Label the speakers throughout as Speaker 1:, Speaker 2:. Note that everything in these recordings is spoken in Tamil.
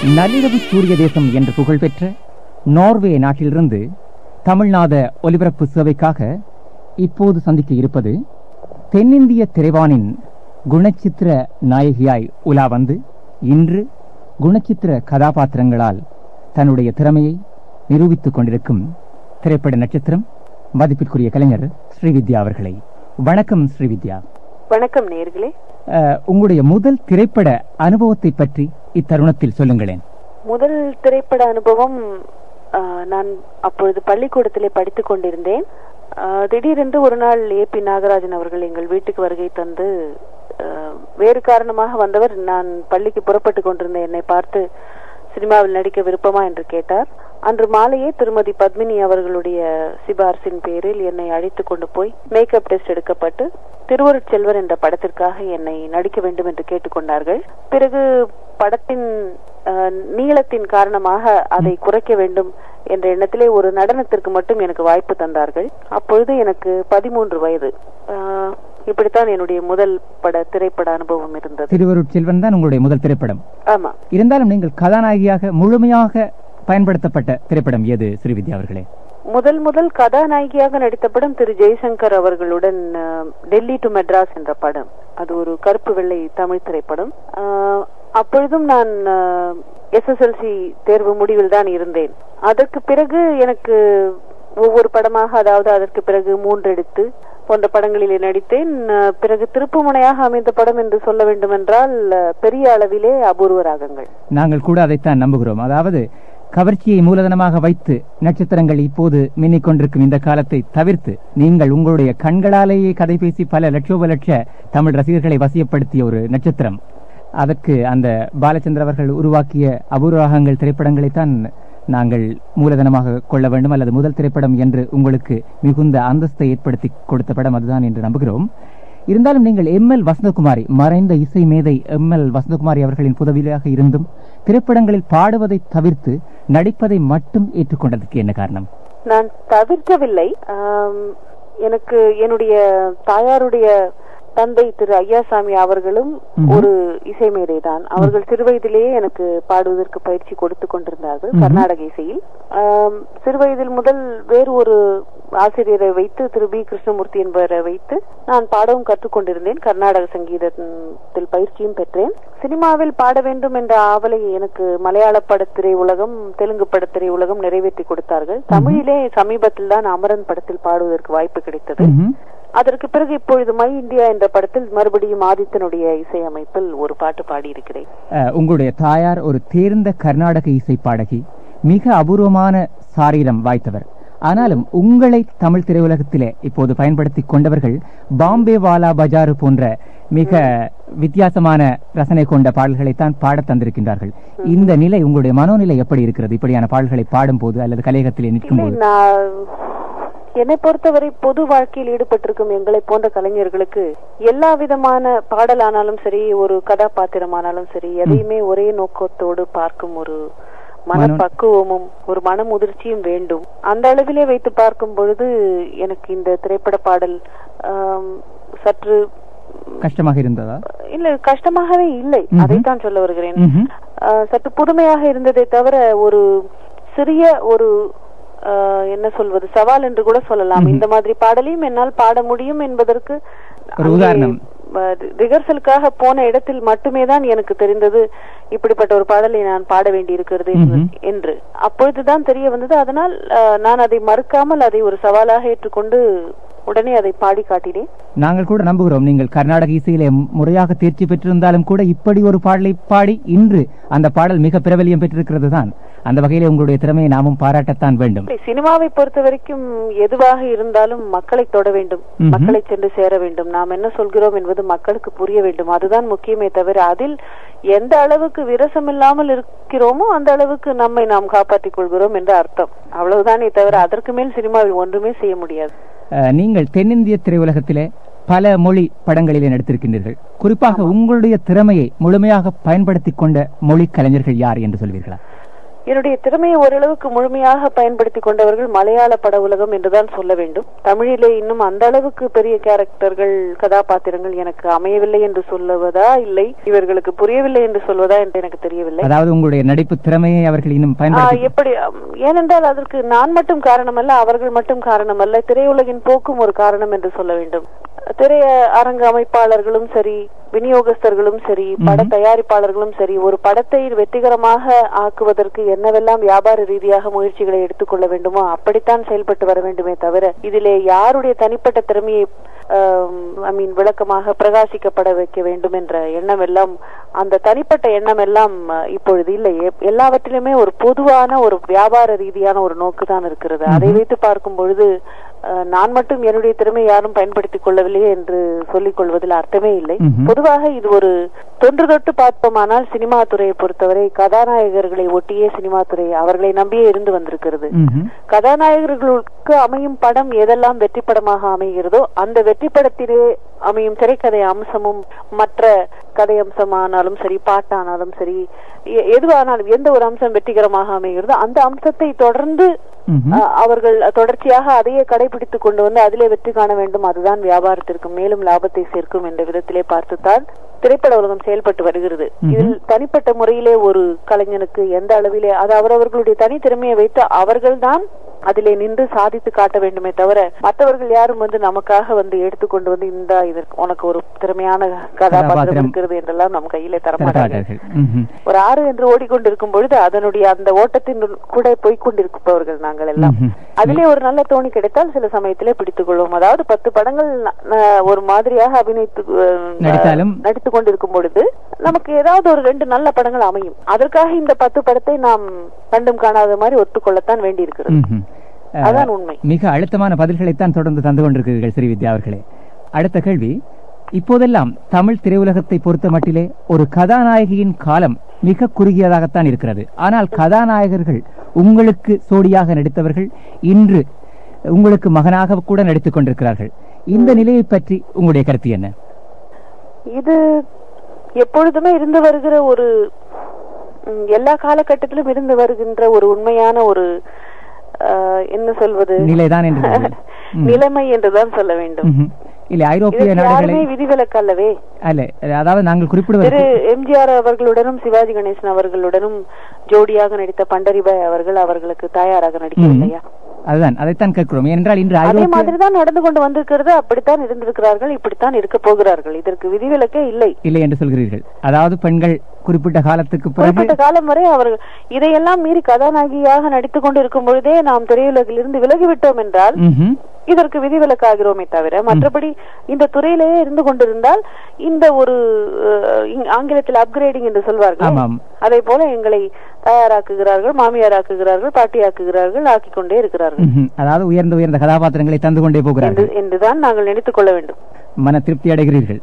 Speaker 1: நள்ளிரவு சூரிய தேசம் என்று புகழ்பெற்ற நார்வே நாட்டிலிருந்து தமிழ்நாத ஒலிபரப்பு சேவைக்காக இப்போது சந்திக்க இருப்பது தென்னிந்திய திரைவானின் குணச்சித்திர நாயகியாய் உலா வந்து இன்று குணச்சித்திர கதாபாத்திரங்களால் தன்னுடைய திறமையை நிரூபித்துக் கொண்டிருக்கும் திரைப்பட நட்சத்திரம் மதிப்பிற்குரிய கலைஞர் ஸ்ரீவித்யா அவர்களை வணக்கம் ஸ்ரீவித்யா
Speaker 2: வணக்கம் நேர்களே
Speaker 1: அஹ், உங்களுடைய முதல் திரைப்பட அனுபவத்தை பற்றி இத்தருணத்தில் சொல்லுங்களேன்
Speaker 2: முதல் திரைப்பட அனுபவம் ஆ, நான் அப்பொழுது பள்ளிக்கூடத்திலே படித்துக் கொண்டிருந்தேன் ஆ, திடீரென்று ஒரு நாள் ஏ பி நாகராஜன் அவர்கள் எங்கள் வீட்டுக்கு வருகை தந்து ஆ, வேறு காரணமாக வந்தவர் நான் பள்ளிக்கு புறப்பட்டு கொண்டிருந்த என்னை பார்த்து சினிமாவில் நடிக்க விருப்பமா என்று கேட்டார் அன்று மாலையே திருமதி பத்மினி அவர்களுடைய சிபார்சின் பேரில் என்னை அழைத்து கொண்டு போய் மேக்கப் டெஸ்ட் எடுக்கப்பட்டு திருவருட்செல்வர் என்ற படத்திற்காக என்னை நடிக்க வேண்டும் என்று கேட்டுக்கொண்டார்கள் பிறகு படத்தின் அஹ், நீளத்தின் காரணமாக அதை குறைக்க வேண்டும் என்ற எண்ணத்திலே ஒரு நடனத்திற்கு மட்டும் எனக்கு வாய்ப்பு தந்தார்கள் அப்பொழுது எனக்கு பதிமூன்று வயது அஹ், இப்படித்தான் என்னுடைய முதல் பட திரைப்பட அனுபவம் இருந்தது
Speaker 1: திருவருட் செல்வன் தான் உங்களுடைய முதல் திரைப்படம்
Speaker 2: ஆமா
Speaker 1: இருந்தாலும் நீங்கள் கதாநாயகியாக முழுமையாக பயன்படுத்தப்பட்ட திரைப்படம் எது ஸ்ரீவித்யா அவர்களே
Speaker 2: முதல் முதல் கதாநாயகியாக நடித்த படம் திரு ஜெய்சங்கர் அவர்களுடன் அஹ், டெல்லி டு மெட்ராஸ் என்ற படம் அது ஒரு கருப்பு வெள்ளை தமிழ் திரைப்படம் அஹ், அப்பொழுதும் நான் எஸ்எஸ்எல்சி தேர்வு முடிவில் தான் இருந்தேன் அதற்கு பிறகு எனக்கு ஒவ்வொரு படமாக அதாவது அதற்கு பிறகு மூன்றெடுத்து போன்ற படங்களிலே நடித்தேன் அஹ், பிறகு திருப்புமுனையாக அமைந்த படம் என்று சொல்ல வேண்டுமென்றால் அஹ், பெரிய அளவிலே அபூர்வ ராகங்கள்
Speaker 1: நாங்கள் கூட அதைத்தான் நம்புகிறோம் அதாவது கவர்ச்சியை மூலதனமாக வைத்து நட்சத்திரங்கள் இப்போது மின்னிக் கொண்டிருக்கும் இந்த காலத்தை தவிர்த்து நீங்கள் உங்களுடைய கண்களாலேயே கதை பேசி பல லட்சோப லட்ச தமிழ் ரசிகர்களை வசியப்படுத்திய ஒரு நட்சத்திரம் அதற்கு அந்த பாலச்சந்திர அவர்கள் உருவாக்கிய அபூர்வங்கள் திரைப்படங்களைத்தான் நாங்கள் மூலதனமாக கொள்ள வேண்டும் அல்லது முதல் திரைப்படம் என்று உங்களுக்கு மிகுந்த அந்தஸ்தை ஏற்படுத்தி கொடுத்த படம் அதுதான் என்று நம்புகிறோம் இருந்தாலும் நீங்கள் எம் எல் வசந்தகுமாரி மறைந்த இசை மேதை எம் எல் வசந்தகுமாரி அவர்களின் புதவியாக இருந்தும் திரைப்படங்களில் பாடுவதை தவிர்த்து நடிப்பதை மட்டும் ஏற்றுக்கொண்டதற்கு என்ன காரணம்
Speaker 2: நான் தவிர்க்கவில்லை ஆம், எனக்கு என்னுடைய தாயாருடைய தந்தை திரு ஐயாசாமி அவர்களும்
Speaker 1: ம்ஹும்.
Speaker 2: ஒரு இசை மேதைதான் அவர்கள் சிறுவயதிலேயே எனக்கு பாடுவதற்கு பயிற்சி கொடுத்து கொண்டிருந்தார்கள்
Speaker 1: ம்ஹும்.
Speaker 2: கர்நாடக இசையில் ஆம், சிறுவயதில் முதல் வேறு ஒரு ஆசிரியரை வைத்து திரு பி கிருஷ்ணமூர்த்தி என்பவரை வைத்து நான் பாடவும் கற்றுக்கொண்டிருந்தேன் கர்நாடக சங்கீதத்தில் பயிற்சியும் பெற்றேன் சினிமாவில் பாட வேண்டும் என்ற ஆவலை எனக்கு மலையாள படத்திரை உலகம் தெலுங்கு படத்திரை உலகம் நிறைவேற்றி கொடுத்தார்கள் தமிழிலே சமீபத்தில் தான் அமரன் படத்தில் பாடுவதற்கு வாய்ப்பு கிடைத்தது
Speaker 1: ம்ஹும்.
Speaker 2: அதற்கு பிறகு இப்பொழுது மை இந்தியா என்ற படத்தில் மறுபடியும் ஆதித்தனுடைய இசையமைப்பில் ஒரு பாட்டு பாடியிருக்கிறேன்
Speaker 1: அஹ், உங்களுடைய தாயார் ஒரு தேர்ந்த கர்நாடக இசை பாடகி மிக அபூர்வமான சாரீரம் வாய்த்தவர் ஆனாலும் உங்களை தமிழ் திரையுலகத்திலே இப்போது பயன்படுத்தி கொண்டவர்கள் பாம்பே வாலா பஜாரு போன்ற மிக வித்தியாசமான ரசனை கொண்ட பாடல்களைத்தான் பாடத் தந்திருக்கின்றார்கள் இந்த நிலை உங்களுடைய மனோநிலை எப்படி இருக்கிறது இப்படியான பாடல்களை பாடும்போது அல்லது கலையகத்திலே நிற்கும்
Speaker 2: இல்லை
Speaker 1: போது
Speaker 2: நான் என்னை பொறுத்தவரை பொது வாழ்க்கையில் ஈடுபட்டிருக்கும் எங்களை போன்ற கலைஞர்களுக்கு எல்லா விதமான பாடலானாலும் சரி ஒரு கதாபாத்திரமானாலும் சரி எதையுமே ஒரே நோக்கத்தோடு பார்க்கும் ஒரு மனப்பக்குவமும் ஒரு மன முதிர்ச்சியும் வேண்டும் அந்த அளவிலே வைத்து பார்க்கும் பொழுது எனக்கு இந்த திரைப்பட பாடல் ஆம், சற்று
Speaker 1: கஷ்டமாக இருந்ததா
Speaker 2: இல்ல கஷ்டமாகவே இல்லை
Speaker 1: ம்ஹும்.
Speaker 2: அதைத்தான் சொல்ல வருகிறேன்
Speaker 1: ம்ஹும்.
Speaker 2: ஆஹ் சற்று புதுமையாக இருந்ததை தவிர ஒரு சிறிய ஒரு ஆஹ் என்ன சொல்வது சவால் என்று கூட சொல்லலாம்
Speaker 1: ம்ஹும்.
Speaker 2: இந்த மாதிரி பாடலையும் என்னால் பாட முடியும் என்பதற்கு
Speaker 1: ஒரு உதாரணம்.
Speaker 2: ரிஹர்சலுக்காக போன இடத்தில் மட்டுமே தான் எனக்கு தெரிந்தது இப்படிப்பட்ட ஒரு பாடலை நான் பாட வேண்டி இருக்கிறது என்று-
Speaker 1: ம்ஹும்.
Speaker 2: என்று அப்பொழுதுதான் தெரிய வந்தது அதனால் ஆஹ் நான் அதை மறுக்காமல் அதை ஒரு சவாலாக ஏற்றுக்கொண்டு உடனே அதை பாடி காட்டினேன்
Speaker 1: நாங்கள் கூட நம்புகிறோம் நீங்கள் கர்நாடக இசையிலே முறையாக தேர்ச்சி பெற்றிருந்தாலும் கூட இப்படி ஒரு பாடலை பாடி இன்று அந்த பாடல் மிக பிரபலியம் பெற்றிருக்கிறது தான் அந்த வகையிலே உங்களுடைய திறமையை நாமும் பாராட்டத்தான் வேண்டும்
Speaker 2: இல்லை, சினிமாவை பொறுத்த வரைக்கும் எதுவாக இருந்தாலும் மக்களை தொட வேண்டும்
Speaker 1: ம்ஹும்.
Speaker 2: மக்களை சென்று சேர வேண்டும் நாம் என்ன சொல்கிறோம் என்பது மக்களுக்கு புரிய வேண்டும் அதுதான் முக்கியமே தவிர அதில் எந்த அளவுக்கு விரசம் இல்லாமல் இருக்கிறோமோ அந்த அளவுக்கு நம்மை நாம் காப்பாற்றிக் கொள்கிறோம் என்று அர்த்தம் அவ்வளவுதானே தவிர அதற்கு மேல் சினிமாவில் ஒன்றுமே செய்ய முடியாது
Speaker 1: அஹ், நீங்கள் தென்னிந்திய திரையுலகத்திலே பல மொழி படங்களிலே நடித்திருக்கின்றீர்கள் குறிப்பாக உங்களுடைய திறமையை முழுமையாக பயன்படுத்திக் கொண்ட மொழி கலைஞர்கள் யார் என்று சொல்வீர்களா
Speaker 2: என்னுடைய திறமையை ஓரளவுக்கு முழுமையாக பயன்படுத்தி கொண்டவர்கள் மலையாள பட உலகம் என்றுதான் சொல்ல வேண்டும் தமிழிலே இன்னும் அந்த அளவுக்கு பெரிய கேரக்டர்கள் கதாபாத்திரங்கள் எனக்கு அமையவில்லை என்று சொல்லுவதா இல்லை இவர்களுக்கு புரியவில்லை என்று சொல்வதா என்று எனக்கு தெரியவில்லை
Speaker 1: அதாவது உங்களுடைய நடிப்பு திறமையை அவர்கள் இன்னும்
Speaker 2: ஆ,
Speaker 1: பயன்படுத்தி
Speaker 2: எப்படி அம், ஏனென்றால் அதற்கு நான் மட்டும் காரணமல்ல அவர்கள் மட்டும் காரணமல்ல திரையுலகின் போக்கும் ஒரு காரணம் என்று சொல்ல வேண்டும் திரை அரங்கு அமைப்பாளர்களும் சரி விநியோகஸ்தர்களும் சரி பட தயாரிப்பாளர்களும் சரி ஒரு படத்தை வெற்றிகரமாக ஆக்குவதற்கு என்னவெல்லாம் வியாபார ரீதியாக முயற்சிகளை எடுத்துக்கொள்ள வேண்டுமோ அப்படித்தான் செயல்பட்டு வர வேண்டுமே தவிர இதிலே யாருடைய தனிப்பட்ட திறமையை ஐ மீன் விளக்கமாக பிரகாசிக்கப்பட வைக்க வேண்டும் என்ற எண்ணம் எல்லாம் அந்த தனிப்பட்ட எண்ணம் எல்லாம் அஹ், இப்பொழுது இல்லை எப்- எல்லாவற்றிலுமே ஒரு பொதுவான ஒரு வியாபார ரீதியான ஒரு நோக்கு தான் இருக்கிறது அதை வைத்து பார்க்கும் பொழுது அஹ், நான் மட்டும் என்னுடைய திறமை யாரும் பயன்படுத்திக் கொள்ளவில்லையே என்று சொல்லிக் கொள்வதில் அர்த்தமே இல்லை
Speaker 1: ம்ஹும்.
Speaker 2: பொதுவாக இது ஒரு தொன்று தொட்டு பார்ப்போமானால் சினிமா துறையை பொறுத்தவரை கதாநாயகர்களை ஒட்டியே சினிமா துறை அவர்களை நம்பியே இருந்து வந்திருக்கிறது
Speaker 1: ம்ஹும்.
Speaker 2: கதாநாயகர்களுக்கு அமையும் படம் எதெல்லாம் வெற்றி படமாக அமைகிறதோ அந்த வெற்றி படத்திலே அமையும் திரைக்கதை அம்சமும் மற்ற கதை அம்சமானாலும் சரி பாட்டானாலும் சரி எ- எதுவானாலும் எந்த ஒரு அம்சம் வெற்றிகரமாக அமைகிறதோ அந்த அம்சத்தை தொடர்ந்து
Speaker 1: ம்ஹும்.
Speaker 2: அஹ், அவர்கள் தொடர்ச்சியாக அதையே கடைபிடித்துக் கொண்டு வந்து அதிலே வெற்றி காண வேண்டும் அதுதான் வியாபாரத்திற்கு மேலும் லாபத்தை சேர்க்கும் என்ற விதத்திலே பார்த்துத்தான் திரைப்பட உலகம் செயல்பட்டு வருகிறது இதில் தனிப்பட்ட முறையிலே ஒரு கலைஞனுக்கு எந்த அளவிலே அது அவரவர்களுடைய தனித்திறமையை வைத்து அவர்கள்தான் அதிலே நின்று சாதித்து காட்ட வேண்டுமே தவிர மற்றவர்கள் யாரும் வந்து நமக்காக வந்து எடுத்துக்கொண்டு வந்து இந்த இதற்கு உனக்கு ஒரு திறமையான கதாபாத்திரம்
Speaker 1: கதாபாத்திரம்.
Speaker 2: இருக்கிறது என்றெல்லாம் நம் கையிலே தரமாட்டார்கள்
Speaker 1: தரமாட்டார்கள் ம்ஹும்.
Speaker 2: ஒரு ஆறு என்று ஓடிக்கொண்டிருக்கும் பொழுது அதனுடைய அந்த ஓட்டத்தின் கூட போய்க்கொண்டிருப்பவர்கள் நாங்கள் எல்லாம்
Speaker 1: ம்ஹும்.
Speaker 2: அதிலே ஒரு நல்ல தோணி கிடைத்தால் சில சமயத்திலே பிடித்துக் கொள்வோம் அதாவது பத்து படங்கள் ந- ந- ஒரு மாதிரியாக அபிநயித்து அஹ்,
Speaker 1: நடித்தாலும்
Speaker 2: நடித்துக் கொண்டிருக்கும் பொழுது நமக்கு ஏதாவது ஒரு ரெண்டு நல்ல படங்கள் அமையும் அதற்காக இந்த பத்து படத்தை நாம் கண்டும் காணாத மாதிரி ஒத்துக்கொள்ளத்தான் வேண்டியிருக்கிறது
Speaker 1: ம்ஹும். அஹ்,
Speaker 2: அதான் உண்மை
Speaker 1: மிக அழுத்தமான பதில்களைத்தான் தொடர்ந்து தந்து கொண்டிருக்கிறீர்கள் ஸ்ரீவித்யா அவர்களே அடுத்த கேள்வி இப்போதெல்லாம் தமிழ் திரையுலகத்தை பொறுத்த மட்டிலே ஒரு கதாநாயகியின் காலம் மிக குறுகியதாகத்தான் இருக்கிறது ஆனால் கதாநாயகர்கள் உங்களுக்கு சோடியாக நடித்தவர்கள் இன்று உங்களுக்கு மகனாக கூட நடித்துக் கொண்டிருக்கிறார்கள் இந்த நிலையை பற்றி உங்களுடைய கருத்து என்ன
Speaker 2: இது எப்பொழுதுமே இருந்து வருகிற ஒரு ம், எல்லா காலகட்டத்திலும் இருந்து வருகின்ற ஒரு உண்மையான ஒரு அஹ், என்ன சொல்வது
Speaker 1: நிலைதான் என்று சொல்லுங்கள். ம்.
Speaker 2: நிலைமை என்றுதான் சொல்ல வேண்டும்
Speaker 1: ம்ஹும். இல்லை ஐரோப்பிய
Speaker 2: இதற்கு
Speaker 1: நாடுகளை
Speaker 2: யாருமே விதிவிலக்கு அல்லவே
Speaker 1: அல்ல அதாவது நாங்கள் குறிப்பிடுவது
Speaker 2: திரு எம்ஜிஆர் அவர்களுடனும் சிவாஜி கணேசன் அவர்களுடனும் ஜோடியாக நடித்த பண்டரிபாய் அவர்கள் அவர்களுக்கு தாயாராக நடிக்கவில்லையா
Speaker 1: அதுதான் அதைத்தான் கேட்கிறோம் ஏனென்றால் இன்று
Speaker 2: அதே
Speaker 1: ஐரோப்பிய
Speaker 2: மாதிரிதான் நடந்து கொண்டு வந்திருக்கிறது அப்படித்தான் இருந்திருக்கிறார்கள் இப்படித்தான் இருக்க போகிறார்கள் இதற்கு விதிவிலக்கே இல்லை
Speaker 1: இல்லை என்று சொல்கிறீர்கள் அதாவது பெண்கள் குறிப்பிட்ட காலத்துக்கு பிறகு
Speaker 2: குறிப்பிட்ட காலம் வரை அவர்கள் இதையெல்லாம் மீறி கதாநாயகியாக நடித்துக் கொண்டிருக்கும் பொழுதே நாம் திரையுலகிலிருந்து விலகிவிட்டோம் என்றால்
Speaker 1: ம்ஹும்.
Speaker 2: இதற்கு விதிவிலக்காகிறோமே தவிர மற்றபடி இந்த துறையிலேயே இருந்து கொண்டிருந்தால் இந்த ஒரு அஹ், இங்- ஆங்கிலத்தில் அப்கிரேடிங் என்று சொல்வார்கள்
Speaker 1: ஆமாம்
Speaker 2: அதே போல எங்களை தயாராக்குகிறார்கள் மாமியாராக்குகிறார்கள் பாட்டியாக்குகிறார்கள் ஆக்கிக் கொண்டே இருக்கிறார்கள்
Speaker 1: ம்ஹும். அதாவது உயர்ந்த உயர்ந்த கதாபாத்திரங்களை தந்து கொண்டே
Speaker 2: என்று
Speaker 1: போகிறார்கள்
Speaker 2: என்றுதான் நாங்கள் நினைத்துக் கொள்ள வேண்டும்
Speaker 1: மன திருப்தி அடைகிறீர்கள்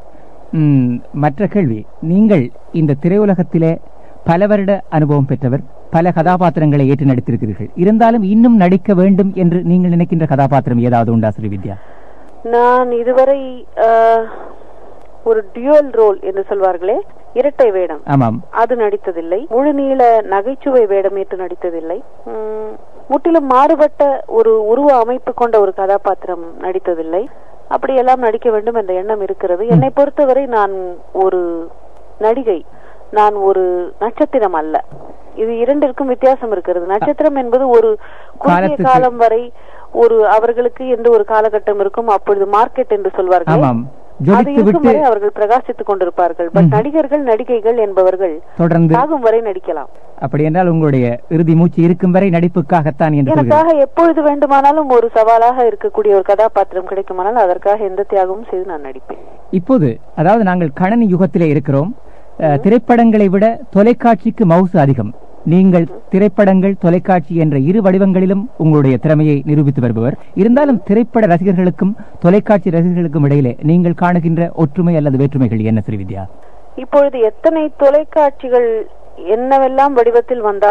Speaker 1: ம், மற்ற கேள்வி நீங்கள் இந்த திரையுலகத்திலே பல வருட அனுபவம் பெற்றவர் பல கதாபாத்திரங்களை ஏற்று நடித்திருக்கிறீர்கள் இருந்தாலும் இன்னும் நடிக்க வேண்டும் என்று நீங்கள் நினைக்கின்ற கதாபாத்திரம் ஏதாவது உண்டா ஸ்ரீவித்யா
Speaker 2: நான் இதுவரை அஹ், ஒரு டியூவல் ரோல் என்று சொல்வார்களே இரட்டை வேடம்
Speaker 1: ஆமாம்
Speaker 2: அது நடித்ததில்லை முழு நீள நகைச்சுவை வேடமேற்று நடித்ததில்லை உம், முற்றிலும் மாறுபட்ட ஒரு உருவ அமைப்பு கொண்ட ஒரு கதாபாத்திரம் நடித்ததில்லை அப்படியெல்லாம் நடிக்க வேண்டும் என்ற எண்ணம் இருக்கிறது என்னை பொறுத்தவரை நான் ஒரு நடிகை நான் ஒரு நட்சத்திரம் அல்ல இது இரண்டிற்கும் வித்தியாசம் இருக்கிறது நட்சத்திரம் என்பது ஒரு குறுகிய
Speaker 1: காலத்துக்கு-
Speaker 2: காலம் வரை ஒரு அவர்களுக்கு என்று ஒரு காலகட்டம் இருக்கும் அப்பொழுது மார்க்கெட் என்று சொல்வார்கள்
Speaker 1: ஆமாம்
Speaker 2: அது
Speaker 1: ஜொலித்து
Speaker 2: இருக்கும்
Speaker 1: விட்டு
Speaker 2: வரை அவர்கள் பிரகாசித்துக் கொண்டிருப்பார்கள் பட் நடிகர்கள் நடிகைகள் என்பவர்கள்
Speaker 1: தொடர்ந்து
Speaker 2: சாகும் வரை நடிக்கலாம்
Speaker 1: அப்படி என்றால் உங்களுடைய இறுதி மூச்சு இருக்கும் வரை நடிப்புக்காகத்தான் என்று சொல்கிறேன்
Speaker 2: எனக்காக எப்பொழுது வேண்டுமானாலும் ஒரு சவாலாக இருக்கக்கூடிய ஒரு கதாபாத்திரம் கிடைக்குமானால் அதற்காக எந்த தியாகமும் செய்து நான் நடிப்பேன்
Speaker 1: இப்போது அதாவது நாங்கள் கணனி யுகத்திலே இருக்கிறோம் அஹ், திரைப்படங்களை விட தொலைக்காட்சிக்கு மவுசு அதிகம் நீங்கள் திரைப்படங்கள் தொலைக்காட்சி என்ற இரு வடிவங்களிலும் உங்களுடைய திறமையை நிரூபித்து வருபவர் இருந்தாலும் திரைப்பட ரசிகர்களுக்கும் தொலைக்காட்சி ரசிகர்களுக்கும் இடையிலே நீங்கள் காணுகின்ற ஒற்றுமை அல்லது வேற்றுமைகள் என்ன ஸ்ரீவித்யா
Speaker 2: இப்பொழுது எத்தனை தொலைக்காட்சிகள் என்னவெல்லாம் வடிவத்தில் வந்தாலும்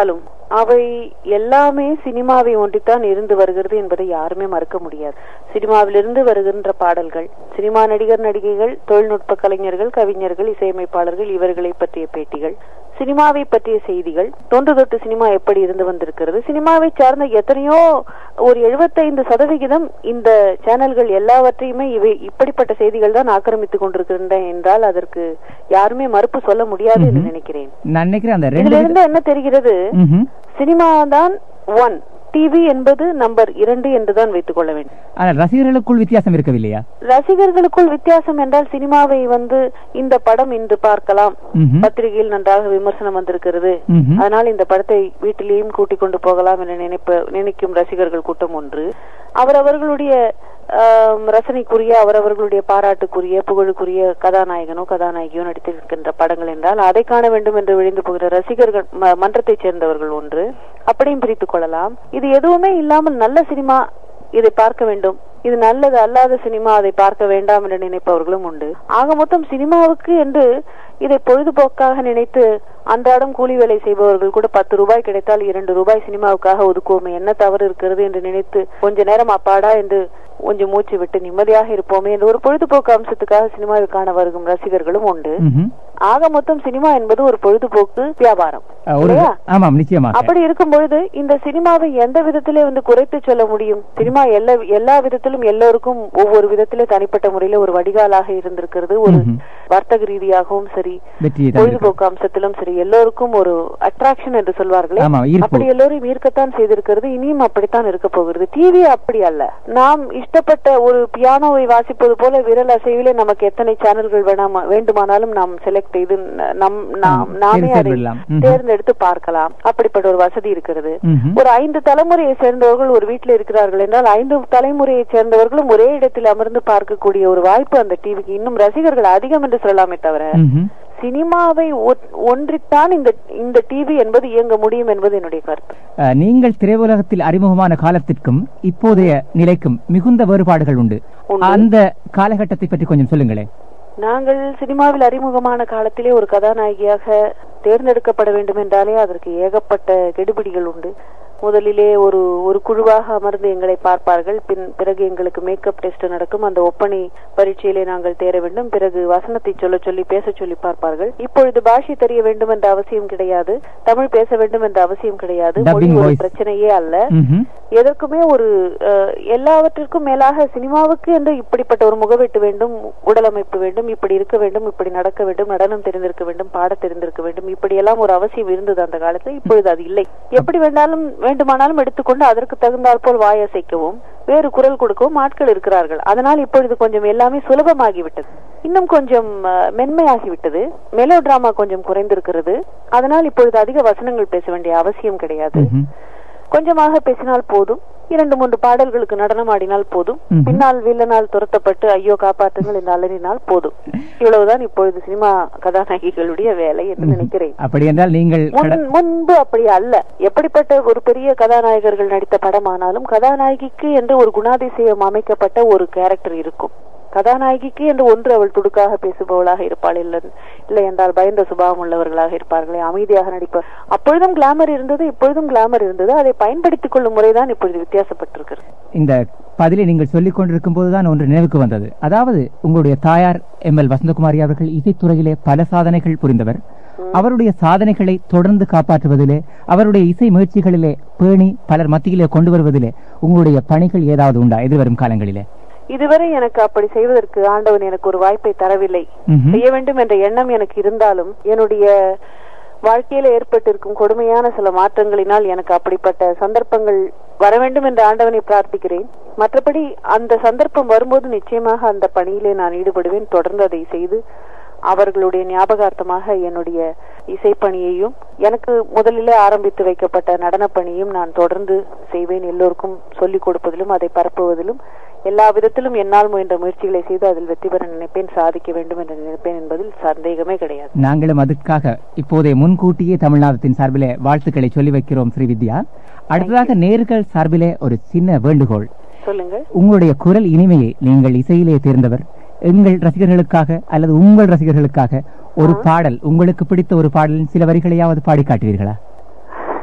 Speaker 2: அவை எல்லாமே சினிமாவை ஒன்றித்தான் இருந்து வருகிறது என்பதை யாருமே மறுக்க முடியாது சினிமாவிலிருந்து வருகின்ற பாடல்கள் சினிமா நடிகர் நடிகைகள் தொழில்நுட்ப கலைஞர்கள் கவிஞர்கள் இசையமைப்பாளர்கள் இவர்களை பற்றிய பேட்டிகள் சினிமாவை பற்றிய செய்திகள் தொன்று தொட்டு சினிமா எப்படி இருந்து வந்திருக்கிறது சினிமாவை சார்ந்த எத்தனையோ ஒரு எழுபத்தைந்து சதவிகிதம் இந்த சேனல்கள் எல்லாவற்றையுமே இவை இப்படிப்பட்ட செய்திகள் தான் ஆக்கிரமித்துக் கொண்டிருக்கின்றன என்றால் அதற்கு யாருமே மறுப்பு சொல்ல முடியாது என்று நினைக்கிறேன்
Speaker 1: நான் நினைக்கிறேன் அந்த ரெண்டு
Speaker 2: இதுல இருந்து என்ன தெரிகிறது
Speaker 1: ம்ஹும்.
Speaker 2: சினிமா தான் ஒன் டிவி என்பது நம்பர் இரண்டு என்றுதான் வைத்துக் கொள்ள வேண்டும்
Speaker 1: ஆனால் ரசிகர்களுக்குள் வித்தியாசம் இருக்கவில்லையா
Speaker 2: ரசிகர்களுக்குள் வித்தியாசம் என்றால் சினிமாவை வந்து இந்த படம் இன்று பார்க்கலாம்
Speaker 1: ம்ஹும்.
Speaker 2: பத்திரிகையில் நன்றாக விமர்சனம் வந்திருக்கிறது
Speaker 1: ம்ஹும்.
Speaker 2: அதனால் இந்த படத்தை வீட்டிலேயும் கூட்டிக் கொண்டு போகலாம் என நினைப்ப நினைக்கும் ரசிகர்கள் கூட்டம் ஒன்று அவரவர்களுடைய ஆம், ரசனைக்குரிய அவரவர்களுடைய பாராட்டுக்குரிய புகழுக்குரிய கதாநாயகனோ கதாநாயகியோ நடித்திருக்கின்ற படங்கள் என்றால் அதை காண வேண்டும் என்று விழிந்து போகிற ரசிகர்கள் ம- மன்றத்தைச் சேர்ந்தவர்கள் ஒன்று அப்படியும் பிரித்துக் கொள்ளலாம் இது எதுவுமே இல்லாமல் நல்ல சினிமா இதை பார்க்க வேண்டும் இது நல்லது அல்லாத சினிமா அதை பார்க்க வேண்டாம் என்று நினைப்பவர்களும் உண்டு ஆக மொத்தம் சினிமாவுக்கு என்று இதை பொழுதுபோக்காக நினைத்து அன்றாடம் கூலி வேலை செய்பவர்கள் கூட பத்து ரூபாய் கிடைத்தால் இரண்டு ரூபாய் சினிமாவுக்காக ஒதுக்குவோமே என்ன தவறு இருக்கிறது என்று நினைத்து கொஞ்ச நேரம் அப்பாடா என்று கொஞ்சம் மூச்சு விட்டு நிம்மதியாக இருப்போமே என்று ஒரு பொழுதுபோக்கு அம்சத்துக்காக சினிமாவை காண வருகும் ரசிகர்களும் உண்டு
Speaker 1: ம்ஹும்.
Speaker 2: ஆக மொத்தம் சினிமா என்பது ஒரு பொழுதுபோக்கு வியாபாரம்
Speaker 1: அஹ், ஒரு
Speaker 2: இல்லையா?
Speaker 1: ஆமாம் நிச்சயமாக
Speaker 2: அப்படி இருக்கும் பொழுது இந்த சினிமாவை எந்த விதத்திலே வந்து குறைத்து சொல்ல முடியும் சினிமா எல்லா எல்லா விதத்திலும் எல்லோருக்கும் ஒவ்வொரு விதத்திலே தனிப்பட்ட முறையில ஒரு வடிகாலாக இருந்திருக்கிறது ஒரு
Speaker 1: ம்ஹும்.
Speaker 2: வர்த்தக ரீதியாகவும் சரி
Speaker 1: வெற்றியை தான்
Speaker 2: பொழுதுபோக்கு அம்சத்திலும் சரி எல்லோருக்கும் ஒரு அட்ராக்ஷன் என்று சொல்வார்களே
Speaker 1: ஆமா, ஈர்ப்பு.
Speaker 2: அப்படி எல்லோரும் ஈர்க்கத்தான் செய்திருக்கிறது இனியும் அப்படித்தான் இருக்க போகிறது டிவி அப்படி அல்ல நாம் இஷ்டப்பட்ட ஒரு பியானோவை வாசிப்பது போல விரல் அசைவிலே நமக்கு எத்தனை சேனல்கள் வேணாமா வேண்டுமானாலும் நாம் செலக்ட் செய்து ந- நம் நாம்
Speaker 1: ஆம்,
Speaker 2: நாமே
Speaker 1: தேர்வு
Speaker 2: அதை
Speaker 1: செய்துவிடலாம். ம்ஹும்.
Speaker 2: தேர்ந்தெடுத்து பார்க்கலாம் அப்படிப்பட்ட ஒரு வசதி இருக்கிறது
Speaker 1: ம்ஹும்.
Speaker 2: ஒரு ஐந்து தலைமுறையை சேர்ந்தவர்கள் ஒரு வீட்டில் இருக்கிறார்கள் என்றால் ஐந்து தலைமுறையை சேர்ந்தவர்களும் ஒரே இடத்தில் அமர்ந்து பார்க்கக்கூடிய ஒரு வாய்ப்பு அந்த டிவிக்கு இன்னும் ரசிகர்கள் அதிகம் என்று சொல்லலாமே தவிர
Speaker 1: ம்ஹும்.
Speaker 2: சினிமாவை ஒ- ஒன்றித்தான் இந்த இந்த டிவி என்பது இயங்க முடியும் என்பது என்னுடைய கருத்து
Speaker 1: அஹ், நீங்கள் திரையுலகத்தில் அறிமுகமான காலத்திற்கும் இப்போதைய நிலைக்கும் மிகுந்த வேறுபாடுகள் உண்டு
Speaker 2: உண்டு.
Speaker 1: அந்த காலகட்டத்தை பற்றி கொஞ்சம் சொல்லுங்களேன்
Speaker 2: நாங்கள் சினிமாவில் அறிமுகமான காலத்திலே ஒரு கதாநாயகியாக தேர்ந்தெடுக்கப்பட வேண்டும் என்றாலே அதற்கு ஏகப்பட்ட கெடுபிடிகள் உண்டு முதலிலே ஒரு ஒரு குழுவாக அமர்ந்து எங்களை பார்ப்பார்கள் பின் பிறகு எங்களுக்கு மேக்கப் டெஸ்ட் நடக்கும் அந்த ஒப்பனை பரீட்சையிலே நாங்கள் தேர வேண்டும் பிறகு வசனத்தை சொல்ல சொல்லி பேச சொல்லி பார்ப்பார்கள் இப்பொழுது பாஷை தெரிய வேண்டும் என்ற அவசியம் கிடையாது தமிழ் பேச வேண்டும் என்ற அவசியம் கிடையாது மொழி
Speaker 1: Dubbing
Speaker 2: ஒரு
Speaker 1: voice.
Speaker 2: பிரச்சனையே அல்ல
Speaker 1: ம்ஹும்.
Speaker 2: எதற்குமே ஒரு அஹ், எல்லாவற்றிற்கும் மேலாக சினிமாவுக்கு என்று இப்படிப்பட்ட ஒரு முகவெட்டு வேண்டும் உடலமைப்பு வேண்டும் இப்படி இருக்க வேண்டும் இப்படி நடக்க வேண்டும் நடனம் தெரிந்திருக்க வேண்டும் பாட தெரிந்திருக்க வேண்டும் இப்படியெல்லாம் ஒரு அவசியம் இருந்தது அந்த காலத்துல இப்பொழுது அது இல்லை எப்படி வேண்டாலும் வேண்டுமானாலும் எடுத்துக்கொண்டு அதற்கு தகுந்தாற் போல் வாயசைக்கவும் வேறு குரல் கொடுக்கவும் ஆட்கள் இருக்கிறார்கள் அதனால் இப்பொழுது கொஞ்சம் எல்லாமே சுலபமாகிவிட்டது இன்னும் கொஞ்சம் அஹ், மென்மையாகிவிட்டது மெலோ டிராமா கொஞ்சம் குறைந்திருக்கிறது அதனால் இப்பொழுது அதிக வசனங்கள் பேச வேண்டிய அவசியம் கிடையாது
Speaker 1: ம்ஹும்.
Speaker 2: கொஞ்சமாக பேசினால் போதும் இரண்டு மூன்று பாடல்களுக்கு நடனம் ஆடினால் போதும்
Speaker 1: ம்ஹும்.
Speaker 2: பின்னால் வில்லனால் துரத்தப்பட்டு ஐயோ காப்பாற்றுங்கள் என்று அலறினால் போதும் இவ்வளவுதான் இப்பொழுது சினிமா கதாநாயகிகளுடைய வேலை என்று நினைக்கிறேன்
Speaker 1: அப்படி என்றால் நீங்கள்
Speaker 2: முன்
Speaker 1: கட-
Speaker 2: முன்பு அப்படி அல்ல எப்படிப்பட்ட ஒரு பெரிய கதாநாயகர்கள் நடித்த படமானாலும் கதாநாயகிக்கு என்று ஒரு குணாதிசயம் அமைக்கப்பட்ட ஒரு கேரக்டர் இருக்கும் கதாநாயகிக்கு என்று ஒன்று அவள் துடுக்காக பேசுபவளாக இருப்பாள் இல்லை இல்லை என்றால் பயந்த சுபாவம் உள்ளவர்களாக இருப்பார்களே அமைதியாக நடிப்பார் அப்பொழுதும் கிளாமர் இருந்தது இப்பொழுதும் கிளாமர் இருந்தது அதை பயன்படுத்திக் கொள்ளும் முறைதான் இப்பொழுது வித்தியாசப்பட்டிருக்கிறது
Speaker 1: இந்த பதிலை நீங்கள் சொல்லிக் கொண்டிருக்கும் போதுதான் ஒன்று நினைவுக்கு வந்தது அதாவது உங்களுடைய தாயார் எம் எல் வசந்தகுமாரி அவர்கள் இசைத்துறையிலே பல சாதனைகள் புரிந்தவர் அவருடைய சாதனைகளை தொடர்ந்து காப்பாற்றுவதிலே அவருடைய இசை முயற்சிகளிலே பேணி பலர் மத்தியிலே கொண்டு வருவதிலே உங்களுடைய பணிகள் ஏதாவது உண்டா எதிர்வரும் காலங்களிலே
Speaker 2: இதுவரை எனக்கு அப்படி செய்வதற்கு ஆண்டவன் எனக்கு ஒரு வாய்ப்பை தரவில்லை
Speaker 1: ம்ஹும்.
Speaker 2: செய்ய வேண்டும் என்ற எண்ணம் எனக்கு இருந்தாலும் என்னுடைய வாழ்க்கையில ஏற்பட்டிருக்கும் கொடுமையான சில மாற்றங்களினால் எனக்கு அப்படிப்பட்ட சந்தர்ப்பங்கள் வர வேண்டும் என்று ஆண்டவனை பிரார்த்திக்கிறேன் மற்றபடி அந்த சந்தர்ப்பம் வரும்போது நிச்சயமாக அந்த பணியிலே நான் ஈடுபடுவேன் தொடர்ந்து அதை செய்து அவர்களுடைய ஞாபகார்த்தமாக என்னுடைய இசைப்பணியையும் எனக்கு முதலிலே ஆரம்பித்து வைக்கப்பட்ட நடனப் பணியையும் நான் தொடர்ந்து செய்வேன் எல்லோருக்கும் சொல்லிக் கொடுப்பதிலும் அதை பரப்புவதிலும் எல்லா விதத்திலும் என்னால் முயன்ற முயற்சிகளை செய்து அதில் வெற்றி பெற நினைப்பேன் சாதிக்க வேண்டும் என்று நினைப்பேன் என்பதில் சந்தேகமே கிடையாது
Speaker 1: நாங்களும் அதுக்காக இப்போதே முன்கூட்டியே தமிழ்நாட்டின் சார்பிலே வாழ்த்துக்களை சொல்லி வைக்கிறோம் ஸ்ரீவித்யா அடுத்ததாக நேர்கள் சார்பிலே ஒரு சின்ன வேண்டுகோள்
Speaker 2: சொல்லுங்கள்
Speaker 1: உங்களுடைய குரல் இனிமையை நீங்கள் இசையிலே தேர்ந்தவர் எங்கள் ரசிகர்களுக்காக அல்லது உங்கள் ரசிகர்களுக்காக ஒரு பாடல் உங்களுக்கு பிடித்த ஒரு பாடலின் சில வரிகளையாவது பாடி காட்டுவீர்களா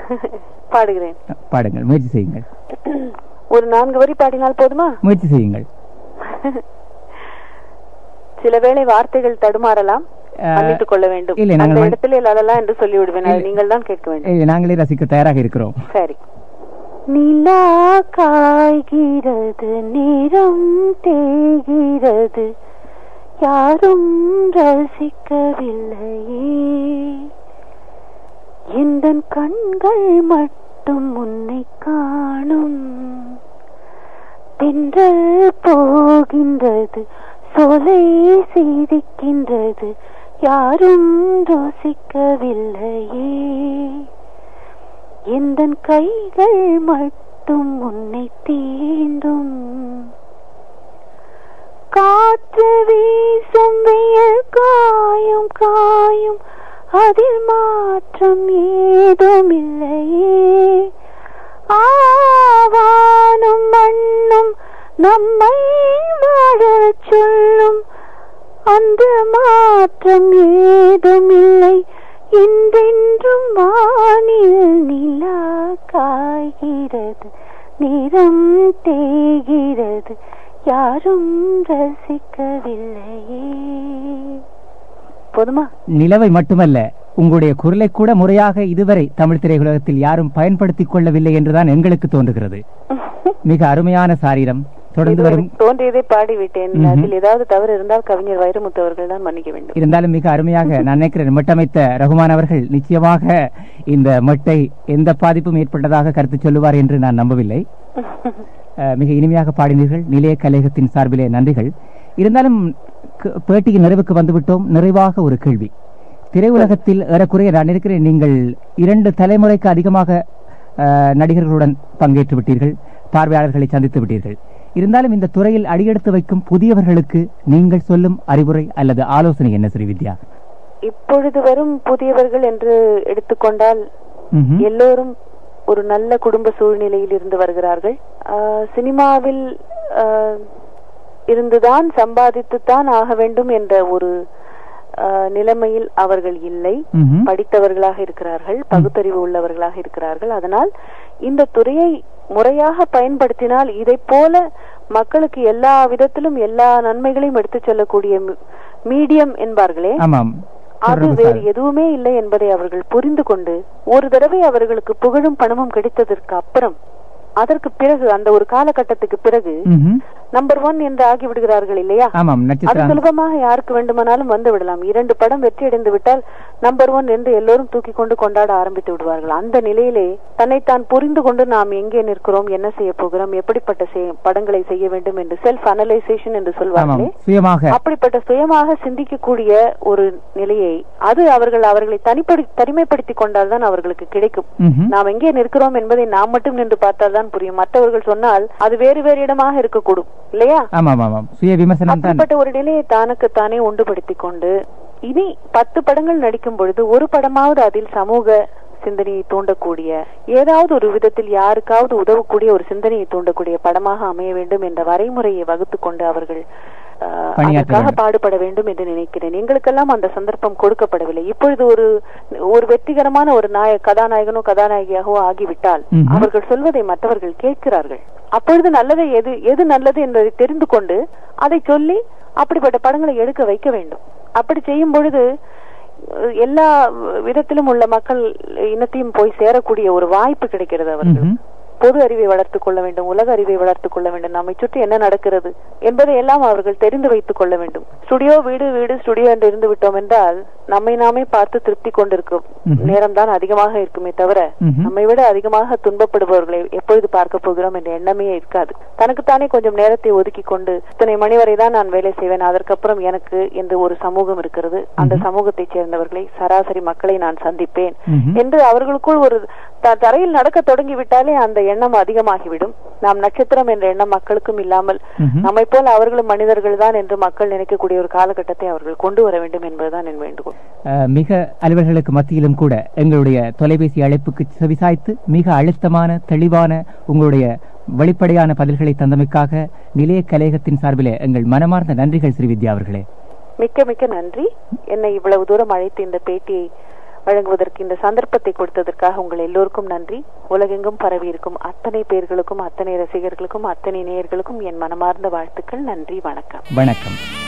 Speaker 2: பாடுகிறேன்
Speaker 1: பாடுங்கள் முயற்சி செய்யுங்கள்
Speaker 2: ஒரு நான்கு வரி பாடினால் போதுமா
Speaker 1: முயற்சி செய்யுங்கள்
Speaker 2: சில வேளை வார்த்தைகள் தடுமாறலாம்
Speaker 1: அஹ்,
Speaker 2: மன்னித்துக் கொள்ள வேண்டும்
Speaker 1: இல்லை, நாங்கள்
Speaker 2: அந்த
Speaker 1: மன்-
Speaker 2: இடத்துல லலலா என்று சொல்லிவிடுவேன் அதை
Speaker 1: இல்லை.
Speaker 2: நீங்கள் தான் கேட்க வேண்டும்
Speaker 1: ஏய், நாங்களே ரசிக்க தயாராக இருக்கிறோம்
Speaker 2: சரி நிலா காய்கிறது நிறம் தேய்கிறது யாரும் ரசிக்கவில்லையே எந்த கண்கள் மட்டும் உன்னை காணும் தென்றல் போகின்றது சோலை சிரிக்கின்றது யாரும் ருசிக்கவில்லையே எந்த கைகள் மட்டும் உன்னை தீண்டும் காற்று வீசும் வெயில் காயும் காயும் அதில் மாற்றம் ஏதுமில்லையே ஆவானும் மண்ணும் நம்மை வாழச் சொல்லும் அந்த மாற்றம் ஏதுமில்லை என்றென்றும் வானில் நிலா காய்கிறது நிறம் தேய்கிறது யாரும் ரசிக்கவில்லையே போதுமா
Speaker 1: நிலவை மட்டுமல்ல உங்களுடைய குரலை கூட முறையாக இதுவரை தமிழ் திரையுலகத்தில் யாரும் பயன்படுத்திக் கொள்ளவில்லை என்றுதான் எங்களுக்கு தோன்றுகிறது மிக அருமையான சாரீரம் தொடர்ந்து
Speaker 2: இது
Speaker 1: வரும்
Speaker 2: எனக்கு தோன்றியதை பாடிவிட்டேன்
Speaker 1: ம்ஹும்.
Speaker 2: அதில் ஏதாவது தவறு இருந்தால் கவிஞர் வைரமுத்து அவர்கள் தான் மன்னிக்க வேண்டும்
Speaker 1: இருந்தாலும் மிக அருமையாக நான் நினைக்கிறேன் மெட்டமைத்த ரகுமான் அவர்கள் நிச்சயமாக இந்த மெட்டை எந்த பாதிப்பும் ஏற்பட்டதாக கருத்து சொல்லுவார் என்று நான் நம்பவில்லை அஹ், மிக இனிமையாக பாடினீர்கள் நிலைய கலையகத்தின் சார்பிலே நன்றிகள் இருந்தாலும் க- பேட்டியின் நிறைவுக்கு வந்துவிட்டோம் நிறைவாக ஒரு கேள்வி திரையுலகத்தில் ஏறக்குறைய நான் இருக்கிறேன் நீங்கள் இரண்டு தலைமுறைக்கு அதிகமாக அஹ், நடிகர்களுடன் பங்கேற்று விட்டீர்கள் பார்வையாளர்களை சந்தித்து விட்டீர்கள் இருந்தாலும் இந்த துறையில் அடியெடுத்து வைக்கும் புதியவர்களுக்கு நீங்கள் சொல்லும் அறிவுரை அல்லது ஆலோசனை என்ன ஸ்ரீவித்யா
Speaker 2: இப்பொழுது வரும் புதியவர்கள் என்று எடுத்துக்கொண்டால்
Speaker 1: ம்ஹும்.
Speaker 2: எல்லோரும் ஒரு நல்ல குடும்ப சூழ்நிலையில் இருந்து வருகிறார்கள் ஆஹ், சினிமாவில் ஆஹ், இருந்துதான் சம்பாதித்துத்தான் ஆக வேண்டும் என்ற ஒரு ஆஹ், நிலைமையில் அவர்கள் இல்லை
Speaker 1: ம்ஹும்.
Speaker 2: படித்தவர்களாக இருக்கிறார்கள் பகுத்தறிவு உள்ளவர்களாக இருக்கிறார்கள் அதனால் இந்த துறையை முறையாக பயன்படுத்தினால் இதைப் போல மக்களுக்கு எல்லா விதத்திலும் எல்லா நன்மைகளையும் எடுத்துச் செல்லக்கூடிய மீடியம் என்பார்களே
Speaker 1: ஆமாம்
Speaker 2: அது
Speaker 1: தொடர்பு
Speaker 2: வேறு
Speaker 1: சார்.
Speaker 2: எதுவுமே இல்லை என்பதை அவர்கள் புரிந்து கொண்டு ஒரு தடவை அவர்களுக்கு புகழும் பணமும் கிடைத்ததற்கு அப்புறம் அதற்கு பிறகு அந்த ஒரு காலகட்டத்துக்கு பிறகு
Speaker 1: ம்ஹும்.
Speaker 2: நம்பர் ஒன் என்று ஆகி விடுகிறார்கள் இல்லையா
Speaker 1: ஆமாம்
Speaker 2: அது
Speaker 1: நட்சத்திரம்
Speaker 2: சுலபமாக யாருக்கு வேண்டுமானாலும் வந்து விடலாம் இரண்டு படம் வெற்றி அடைந்து விட்டால் நம்பர் ஒன் என்று எல்லோரும் தூக்கி கொண்டு கொண்டாட ஆரம்பித்து விடுவார்கள் அந்த நிலையிலே தன்னைத்தான் புரிந்து கொண்டு நாம் எங்கே நிற்கிறோம் என்ன செய்ய போகிறோம் எப்படிப்பட்ட செய்- படங்களை செய்ய வேண்டும் என்று செல்ஃப் அனலைசேஷன் என்று
Speaker 1: ஆமாம்
Speaker 2: சொல்வார்களே
Speaker 1: சுயமாக
Speaker 2: அப்படிப்பட்ட சுயமாக சிந்திக்கக்கூடிய ஒரு நிலையை அது அவர்கள் அவர்களை தனிப்படி தனிமைப்படுத்திக் கொண்டால்தான் அவர்களுக்கு கிடைக்கும்
Speaker 1: ம்ஹும்.
Speaker 2: நாம் எங்கே நிற்கிறோம் என்பதை நாம் மட்டும் நின்று பார்த்தால் தான் புரியும் மற்றவர்கள் சொன்னால் அது வேறு வேறு இடமாக இருக்கக்கூடும் இல்லையா
Speaker 1: ஆமாம் ஆமாம் சுய விமர்சனம் தான்
Speaker 2: அப்படிப்பட்ட ஒரு நிலையை தானுக்குத்தானே உண்டுபடுத்திக் கொண்டு இனி பத்து படங்கள் நடிக்கும் பொழுது ஒரு படமாவது அதில் சமூக சிந்தனையை தூண்டக்கூடிய ஏதாவது ஒரு விதத்தில் யாருக்காவது உதவக்கூடிய ஒரு சிந்தனையை தூண்டக்கூடிய படமாக அமைய வேண்டும் என்ற வரைமுறையை வகுத்துக் கொண்டு அவர்கள் ஆஹ்,
Speaker 1: பணியாற்ற
Speaker 2: அதற்காக
Speaker 1: வேண்டும்.
Speaker 2: பாடுபட வேண்டும் என்று நினைக்கிறேன் எங்களுக்கெல்லாம் அந்த சந்தர்ப்பம் கொடுக்கப்படவில்லை இப்பொழுது ஒரு ஒரு வெற்றிகரமான ஒரு நாய கதாநாயகனோ கதாநாயகியாகவோ ஆகிவிட்டால்
Speaker 1: ம்ஹும்.
Speaker 2: அவர்கள் சொல்வதை மற்றவர்கள் கேட்கிறார்கள் அப்பொழுது நல்லதை எது எது நல்லது என்பதை தெரிந்து கொண்டு அதை சொல்லி அப்படிப்பட்ட படங்களை எடுக்க வைக்க வேண்டும் அப்படி செய்யும் பொழுது அஹ், எல்லா விதத்திலும் உள்ள மக்கள் இனத்தையும் போய் சேரக்கூடிய ஒரு வாய்ப்பு கிடைக்கிறது அவர்கள்
Speaker 1: ம்ஹும்.
Speaker 2: பொது அறிவை வளர்த்துக் கொள்ள வேண்டும் உலக அறிவை வளர்த்துக் கொள்ள வேண்டும் நம்மை சுற்றி என்ன நடக்கிறது என்பதை எல்லாம் அவர்கள் தெரிந்து வைத்துக் கொள்ள வேண்டும் ஸ்டுடியோ வீடு வீடு ஸ்டுடியோ என்று இருந்து விட்டோம் என்றால் நம்மை நாமே பார்த்து திருப்தி கொண்டிருக்கும்
Speaker 1: ம்ஹும்.
Speaker 2: நேரம் தான் அதிகமாக இருக்குமே தவிர
Speaker 1: ம்ஹும்.
Speaker 2: நம்மை விட அதிகமாக துன்பப்படுபவர்களை எப்பொழுது பார்க்க போகிறோம் என்ற எண்ணமே இருக்காது தனக்குத்தானே கொஞ்சம் நேரத்தை ஒதுக்கி கொண்டு இத்தனை மணி வரை தான் நான் வேலை செய்வேன் அதற்கப்புறம் எனக்கு என்று ஒரு சமூகம் இருக்கிறது அந்த
Speaker 1: ம்ஹும்.
Speaker 2: சமூகத்தைச் சேர்ந்தவர்களை சராசரி மக்களை நான் சந்திப்பேன்
Speaker 1: ம்ஹும்.
Speaker 2: என்று அவர்களுக்குள் ஒரு த- தரையில் நடக்க தொடங்கி விட்டாலே அந்த எண்ணம் அதிகமாகிவிடும் நாம் நட்சத்திரம் என்ற எண்ணம் மக்களுக்கும் இல்லாமல்
Speaker 1: ம்ஹும்.
Speaker 2: நம்மை போல அவர்களும் மனிதர்கள் தான் என்று மக்கள் நினைக்கக்கூடிய ஒரு காலகட்டத்தை அவர்கள் கொண்டு வர வேண்டும் என்பதுதான் என் வேண்டுகோள்
Speaker 1: அஹ், மிக அலுவல்களுக்கு மத்தியிலும் கூட எங்களுடைய தொலைபேசி அழைப்புக்கு செவிசாய்த்து மிக அழுத்தமான தெளிவான உங்களுடைய வெளிப்படையான பதில்களை தந்தமைக்காக நிலைய கலையகத்தின் சார்பிலே எங்கள் மனமார்ந்த நன்றிகள் ஸ்ரீவித்யா அவர்களே
Speaker 2: மிக்க மிக்க நன்றி என்னை இவ்வளவு தூரம் அழைத்து இந்த பேட்டியை வழங்குவதற்கு இந்த சந்தர்ப்பத்தை கொடுத்ததற்காக உங்கள் எல்லோருக்கும் நன்றி உலகெங்கும் பரவி இருக்கும் அத்தனை பேர்களுக்கும் அத்தனை ரசிகர்களுக்கும் அத்தனை நேயர்களுக்கும் என் மனமார்ந்த வாழ்த்துக்கள் நன்றி வணக்கம்
Speaker 1: வணக்கம்